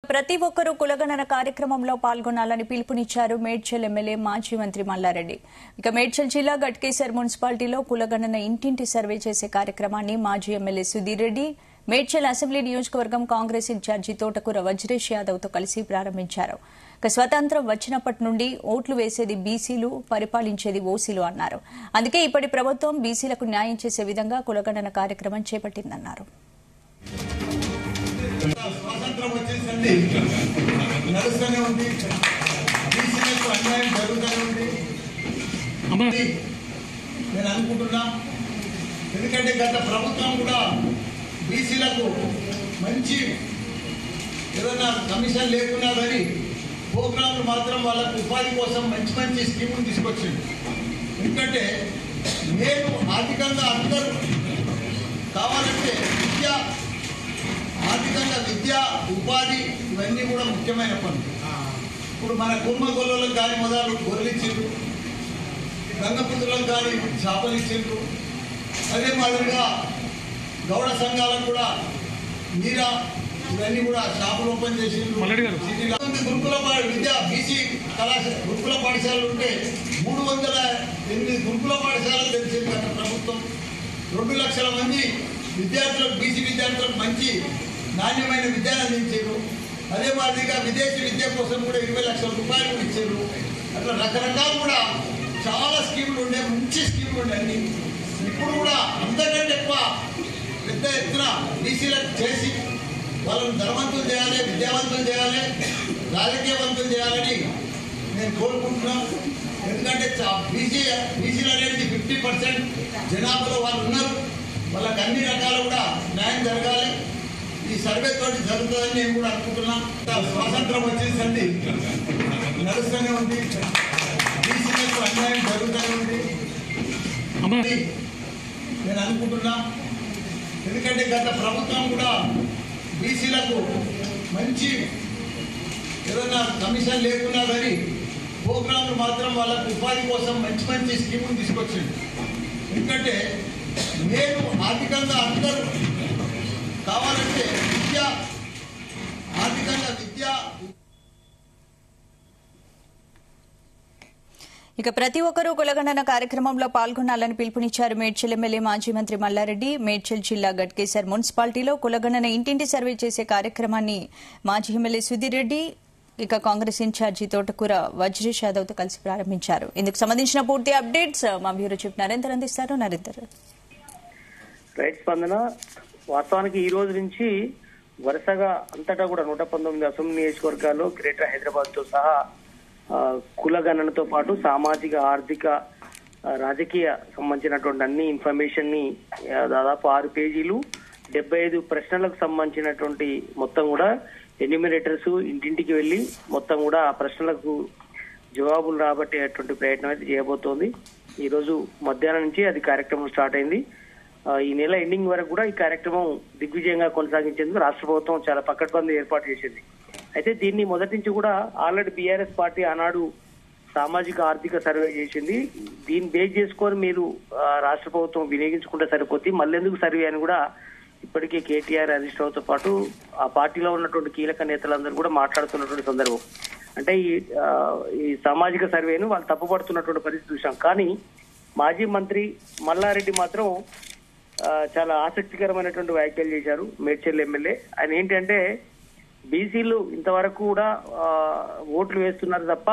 ప్రతి ఒక్కరూ కులగణన కార్యక్రమంలో పాల్గొనాలని పిలుపునిచ్చారు మేడ్చల్ ఎమ్మెల్యే మాజీ మంత్రి మల్లారెడ్డి ఇక మేడ్చల్ జిల్లా గట్కేసర్ మున్సిపాలిటీలో కులగణన ఇంటింటి సర్వే చేసే కార్యక్రమాన్ని మాజీ ఎమ్మెల్యే సుధీర్ రెడ్డి మేడ్చల్ అసెంబ్లీ నియోజకవర్గం కాంగ్రెస్ ఇన్ఛార్జి తోటకూర వజ్రేష్ యాదవ్ తో కలిసి ప్రారంభించారు ఇక స్వతంత్రం వచ్చినప్పటి నుండి ఓట్లు వేసేది బీసీలు పరిపాలించేది ఓసీలు అన్నారు అందుకే ఇప్పటి ప్రభుత్వం బీసీలకు న్యాయం చేసే విధంగా కులగణన కార్యక్రమం చేపట్టిందన్నారు స్వాతంత్రం వచ్చేసింది నడుస్తూనే ఉంది బీసీలకు అన్యాయం జరుగుతూనే ఉంది నేను అనుకుంటున్నా ఎందుకంటే గత ప్రభుత్వం కూడా బీసీలకు మంచి ఏదైనా కమిషన్ లేకున్నా కానీ ప్రోగ్రాంలు మాత్రం వాళ్ళకు ఉపాధి కోసం మంచి మంచి స్కీములు తీసుకొచ్చింది ఎందుకంటే నేను ఆర్థికంగా అందరూ కావాలంటే విద్య ఆర్థికంగా విద్య ఉపాధి ఇవన్నీ కూడా ముఖ్యమైన పనులు ఇప్పుడు మన కుర్మ గొల్లలకు కానీ మొదలు గొర్రెలు ఇచ్చిండ్రు గంగపుత్రులకు కానీ చేపలు ఇచ్చిండ్రు అదే మాదిరిగా గౌడ సంఘాలకు కూడా నీరా ఇవన్నీ కూడా షాపులు ఓపెన్ చేసిండ్రు సిటీలో మంది గురుకుల పా- విద్య బీసీ కళాశాల గురుకుల పాఠశాలలు ఉంటే మూడు వందల ఎనిమిది గురుకుల పాఠశాలలు తెలిసింది గత ప్రభుత్వం రెండు లక్షల మంది విద్యార్థులకు బీసీ విద్యార్థులకు మంచి నాణ్యమైన విద్యను అందించారు అదే మాదిరిగా విదేశీ విద్య కోసం కూడా ఇరవై లక్షల రూపాయలు కూడా ఇచ్చారు అట్లా రకరకాలు కూడా చాలా స్కీములు ఉండే మంచి స్కీములు ఉండే అన్ని ఇప్పుడు కూడా అంతకంటే ఎక్కువ పెద్ద ఎత్తున బీసీలకు చేసి వాళ్ళని ధనవంతులు చేయాలి విద్యావంతులు చేయాలి రాజకీయవంతులు చేయాలని నేను కోరుకుంటున్నాను ఎందుకంటే బీసీ బీసీలు అనేది ఫిఫ్టీ పర్సెంట్ జనాభాలో వాళ్ళు ఉన్నారు వాళ్ళకి అన్ని రకాలు కూడా న్యాయం జరగాలి ఈ సర్వే తోటి జరుగుతుందని నేను కూడా అనుకుంటున్నా స్వాతంత్రం వచ్చేసింది నడుస్తూనే ఉంది బీసీలకు అన్యాయం జరుగుతూనే ఉంది నేను అనుకుంటున్నా ఎందుకంటే గత ప్రభుత్వం కూడా బీసీలకు మంచి ఏదైనా కమిషన్ లేకున్నా కానీ ప్రోగ్రాంలు మాత్రం వాళ్ళకు ఉపాధి కోసం మంచి మంచి స్కీములు తీసుకొచ్చింది ఎందుకంటే నేను ఆర్థికంగా అందరూ కావాలంటే విద్య ఆర్థికంగా విద్య ఇక ప్రతి ఒక్కరూ కులగణన కార్యక్రమంలో పాల్గొనాలని పిలుపునిచ్చారు మేడ్చల్ ఎమ్మెల్యే మాజీ మంత్రి మల్లారెడ్డి మేడ్చల్ జిల్లా గట్కేసర్ మున్సిపాలిటీలో కులగణన ఇంటింటి సర్వే చేసే కార్యక్రమాన్ని మాజీ ఎమ్మెల్యే సుధీర్ రెడ్డి ఇక కాంగ్రెస్ ఇన్ఛార్జి తోటకూర వజ్రేష్ యాదవ్ తో కలిసి ప్రారంభించారు ఇందుకు సంబంధించిన పూర్తి అప్డేట్స్ మా బ్యూరో చీఫ్ నరేందర్ అందిస్తారు నరేందర్ రైట్ స్పందన వాస్తవానికి ఈ రోజు నుంచి వరుసగా అంతటా కూడా నూట పంతొమ్మిది అసెంబ్లీ నియోజకవర్గాల్లో గ్రేటర్ హైదరాబాద్ తో సహా ఆ, కుల గణనతో పాటు సామాజిక ఆర్థిక ఆ, రాజకీయ సంబంధించినటువంటి అన్ని ఇన్ఫర్మేషన్ ని ఆ, దాదాపు ఆరు పేజీలు డెబ్బై ఐదు ప్రశ్నలకు సంబంధించినటువంటి మొత్తం కూడా ఎన్యూమినేటర్స్ ఇంటింటికి వెళ్లి మొత్తం కూడా ఆ ప్రశ్నలకు జవాబులు రాబట్టేటువంటి ప్రయత్నం అయితే చేయబోతోంది ఈ రోజు మధ్యాహ్నం నుంచి అది కార్యక్రమం స్టార్ట్ అయింది ఆ, ఈ నెల ఎండింగ్ వరకు కూడా ఈ కార్యక్రమం దిగ్విజయంగా కొనసాగించేందుకు రాష్ట్ర ప్రభుత్వం చాలా పకడ్బందీ ఏర్పాటు చేసింది అయితే దీన్ని మొదటి నుంచి కూడా ఆల్రెడీ బీఆర్ఎస్ పార్టీ ఆనాడు సామాజిక ఆర్థిక సర్వే చేసింది దీన్ని బేస్ చేసుకొని మీరు ఆ, రాష్ట్ర ప్రభుత్వం వినియోగించుకుంటే సరిపోతుంది మళ్ళెందుకు సర్వే అని కూడా ఇప్పటికే కేటీఆర్ హరీష్ రావుతో పాటు ఆ పార్టీలో ఉన్నటువంటి కీలక నేతలందరూ కూడా మాట్లాడుతున్నటువంటి సందర్భం అంటే ఈ ఆ, ఈ సామాజిక సర్వేను వాళ్ళు తప్పుపడుతున్నటువంటి పరిస్థితి చూసాం కానీ మాజీ మంత్రి మల్లారెడ్డి మాత్రం ఆ, చాలా ఆసక్తికరమైనటువంటి వ్యాఖ్యలు చేశారు మేడ్చల్ ఎమ్మెల్యే ఆయన ఏంటంటే బీసీలు ఇంతవరకు కూడా ఆ, ఓట్లు వేస్తున్నారు తప్ప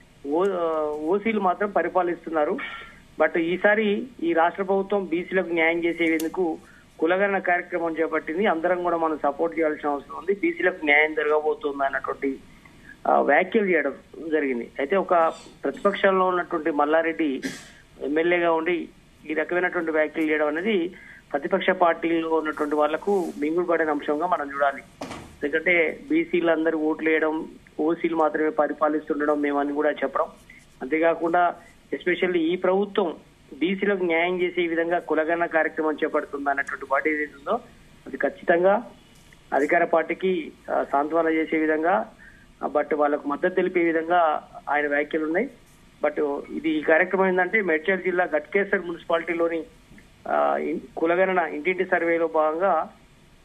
ఓ ఆ, ఓసీలు మాత్రం పరిపాలిస్తున్నారు బట్ ఈసారి ఈ రాష్ట్ర ప్రభుత్వం బీసీలకు న్యాయం చేసేందుకు కులగణన కార్యక్రమం చేపట్టింది అందరం కూడా మనం సపోర్ట్ చేయాల్సిన అవసరం ఉంది బీసీలకు న్యాయం జరగబోతుంది అన్నటువంటి ఆ, వ్యాఖ్యలు చేయడం జరిగింది అయితే ఒక ప్రతిపక్షంలో ఉన్నటువంటి మల్లారెడ్డి ఎమ్మెల్యేగా ఉండి ఈ రకమైనటువంటి వ్యాఖ్యలు చేయడం అనేది ప్రతిపక్ష పార్టీలో ఉన్నటువంటి వాళ్లకు మింగుడు పడిన అంశంగా మనం చూడాలి ఎందుకంటే బీసీలు అందరూ ఓట్లు వేయడం ఓసీలు మాత్రమే పరిపాలిస్తుండడం మేమని కూడా చెప్పడం అంతేకాకుండా ఎస్పెషల్లీ ఈ ప్రభుత్వం బీసీలకు న్యాయం చేసే విధంగా కులగణ కార్యక్రమం చేపడుతుంది అన్నటువంటి పార్టీ ఏదైతే ఉందో అది ఖచ్చితంగా అధికార పార్టీకి ఆ, సాంత్వన చేసే విధంగా ఆ, బట్ వాళ్ళకు మద్దతు తెలిపే విధంగా ఆయన వ్యాఖ్యలు ఉన్నాయి బట్ ఇది ఈ కార్యక్రమం ఏంటంటే మేడ్చల్ జిల్లా గట్కేసర్ మున్సిపాలిటీలోని ఆ, ఇన్- కులగణన ఇంటింటి సర్వేలో భాగంగా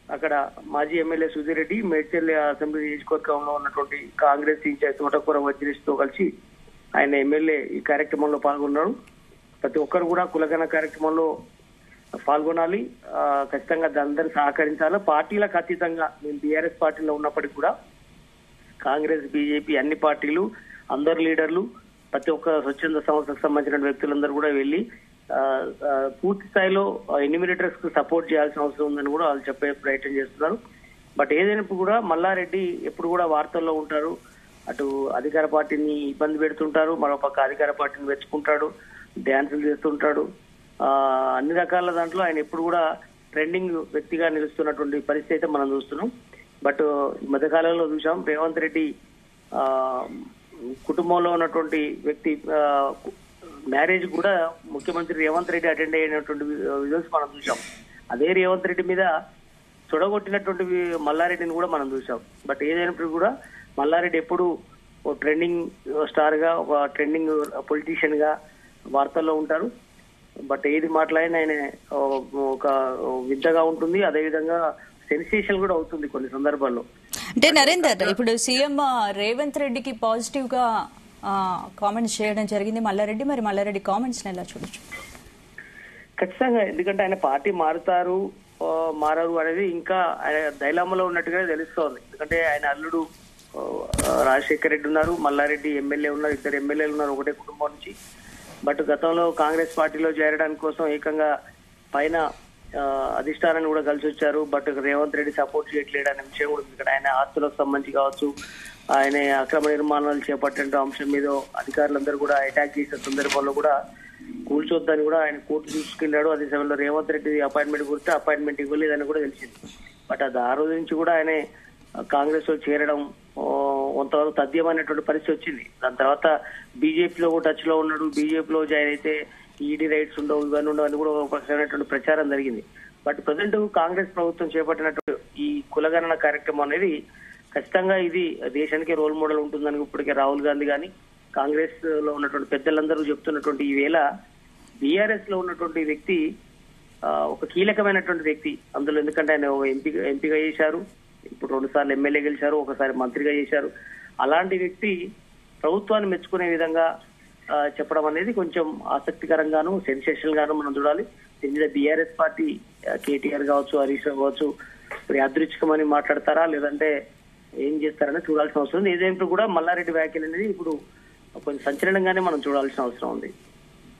అక్కడ మాజీ ఎమ్మెల్యే సుధీర్ రెడ్డి మేడ్చల్ అసెంబ్లీ నియోజకవర్గంలో ఉన్నటువంటి కాంగ్రెస్ ఇన్ఛార్జ్ తోటకూర వజ్రేష్ తో కలిసి ఆయన ఎమ్మెల్యే ఈ కార్యక్రమంలో పాల్గొన్నారు ప్రతి ఒక్కరు కూడా కులగన కార్యక్రమంలో పాల్గొనాలి ఆ, ఖచ్చితంగా అందరూ సహకరించాలి పార్టీలకు అతీతంగా నేను బీఆర్ఎస్ పార్టీలో ఉన్నప్పటికీ కూడా కాంగ్రెస్ బీజేపీ అన్ని పార్టీలు అందరు లీడర్లు ప్రతి ఒక్క స్వచ్ఛంద సంస్థకు సంబంధించిన వ్యక్తులందరూ కూడా వెళ్ళి ఆ, ఆ, పూర్తి స్థాయిలో ఎన్యూమినేటర్స్ కు సపోర్ట్ చేయాల్సిన అవసరం ఉందని కూడా వాళ్ళు చెప్పే ప్రయత్నం చేస్తున్నారు బట్ ఏదైనప్పుడు కూడా మల్లారెడ్డి ఎప్పుడు కూడా వార్తల్లో ఉంటారు అటు అధికార పార్టీని ఇబ్బంది పెడుతుంటారు మరో పక్క అధికార పార్టీని మెచ్చుకుంటాడు డ్యాన్సులు చేస్తుంటాడు ఆ, అన్ని రకాల దాంట్లో ఆయన ఎప్పుడు కూడా ట్రెండింగ్ వ్యక్తిగా నిలుస్తున్నటువంటి పరిస్థితి అయితే మనం చూస్తున్నాం బట్ ఈ మధ్యకాలంలో చూసాం రేవంత్ రెడ్డి ఆ, కుటుంబంలో ఉన్నటువంటి వ్యక్తి ఆ, మ్యారేజ్ కూడా ముఖ్యమంత్రి రేవంత్ రెడ్డి అటెండ్ అయినటువంటి విజువల్స్ మనం చూసాం అదే రేవంత్ రెడ్డి మీద చుడగొట్టినటువంటి వి- మల్లారెడ్డిని కూడా మనం చూసాం బట్ ఏదైనప్పుడు కూడా మల్లారెడ్డి ఎప్పుడు ఓ ట్రెండింగ్ స్టార్ గా ఒక ట్రెండింగ్ పొలిటీషియన్ గా వార్తల్లో ఉంటారు బట్ ఏది మాట్లాడినా ఆయన ఓ- ఒక వింతగా ఉంటుంది అదే విధంగా సెన్సేషన్ కూడా అవుతుంది కొన్ని సందర్భాల్లో అంటే నరేందర్ ఇప్పుడు సీఎం రేవంత్ రెడ్డికి పాజిటివ్ గా కామెంట్స్ చేయడం జరిగింది మల్లారెడ్డి మరి మల్లారెడ్డి కామెంట్స్ ఎలా చూడొచ్చు ఖచ్చితంగా ఎందుకంటే ఆయన పార్టీ మారుతారు ఆ, మారరు అనేది ఇంకా ఆయన దైలామలో ఉన్నట్టుగానే తెలుస్తోంది ఎందుకంటే ఆయన అల్లుడు ఆ, రాజశేఖర్ రెడ్డి ఉన్నారు మల్లారెడ్డి ఎమ్మెల్యే ఉన్నారు ఇద్దరు ఎమ్మెల్యేలు ఉన్నారు ఒకటే కుటుంబం నుంచి బట్ గతంలో కాంగ్రెస్ పార్టీలో చేరడానికి కోసం ఏకంగా పైన ఆ, అధిష్టానాన్ని కూడా కలిసి వచ్చారు బట్ రేవంత్ రెడ్డి సపోర్ట్ చేయట్లేడు అనే విషయం కూడా ఉంది ఇక్కడ ఆయన ఆస్తులకు సంబంధించి కావచ్చు ఆయన అక్రమ నిర్మాణాలు చేపట్టిన అంశం మీద అధికారులందరూ కూడా అటాక్ చేసిన సందర్భంలో కూడా కూల్చొద్దని కూడా ఆయన కోర్టు తీసుకెళ్లాడు అదే సమయంలో రేవంత్ రెడ్డి అపాయింట్మెంట్ గుర్తే అపాయింట్మెంట్ ఇవ్వలేదని కూడా తెలిసింది బట్ అది ఆ రోజు నుంచి కూడా ఆయన కాంగ్రెస్ లో చేరడం ఆ, కొంతవరకు తథ్యమైనటువంటి పరిస్థితి వచ్చింది దాని తర్వాత బీజేపీలో కూడా టచ్ లో ఉన్నాడు బీజేపీలో జాయిన్ అయితే ఈడీ రైట్స్ ఉండవు ఇవన్నీ ఉండవు అని కూడా ఒక రకమైనటువంటి ప్రచారం జరిగింది బట్ ప్రజెంట్ కాంగ్రెస్ ప్రభుత్వం చేపట్టినటువంటి ఈ కులగణన కార్యక్రమం అనేది ఖచ్చితంగా ఇది దేశానికి రోల్ మోడల్ ఉంటుందని ఇప్పటికే రాహుల్ గాంధీ గాని కాంగ్రెస్ లో ఉన్నటువంటి పెద్దలందరూ చెప్తున్నటువంటి ఈ వేళ బీఆర్ఎస్ లో ఉన్నటువంటి వ్యక్తి ఆ, ఒక కీలకమైనటువంటి వ్యక్తి అందులో ఎందుకంటే ఆయన ఒక ఎంపీ ఎంపీగా చేశారు ఇప్పుడు రెండు సార్లు ఎమ్మెల్యే గెలిచారు ఒకసారి మంత్రిగా చేశారు అలాంటి వ్యక్తి ప్రభుత్వాన్ని మెచ్చుకునే విధంగా ఆ, చెప్పడం అనేది కొంచెం ఆసక్తికరంగాను సెన్సేషనల్ గాను మనం చూడాలి దీని మీద బీఆర్ఎస్ పార్టీ ఆ, కేటీఆర్ కావచ్చు హరీష్ రావు కావచ్చు ఇప్పుడు యాదృచ్ఛికమని మాట్లాడతారా లేదంటే ఏం చేస్తారని చూడాల్సిన అవసరం ఉంది ఏదైనా కూడా మల్లారెడ్డి వ్యాఖ్యలు అనేది ఇప్పుడు కొంచెం సంచలనంగానే మనం చూడాల్సిన అవసరం ఉంది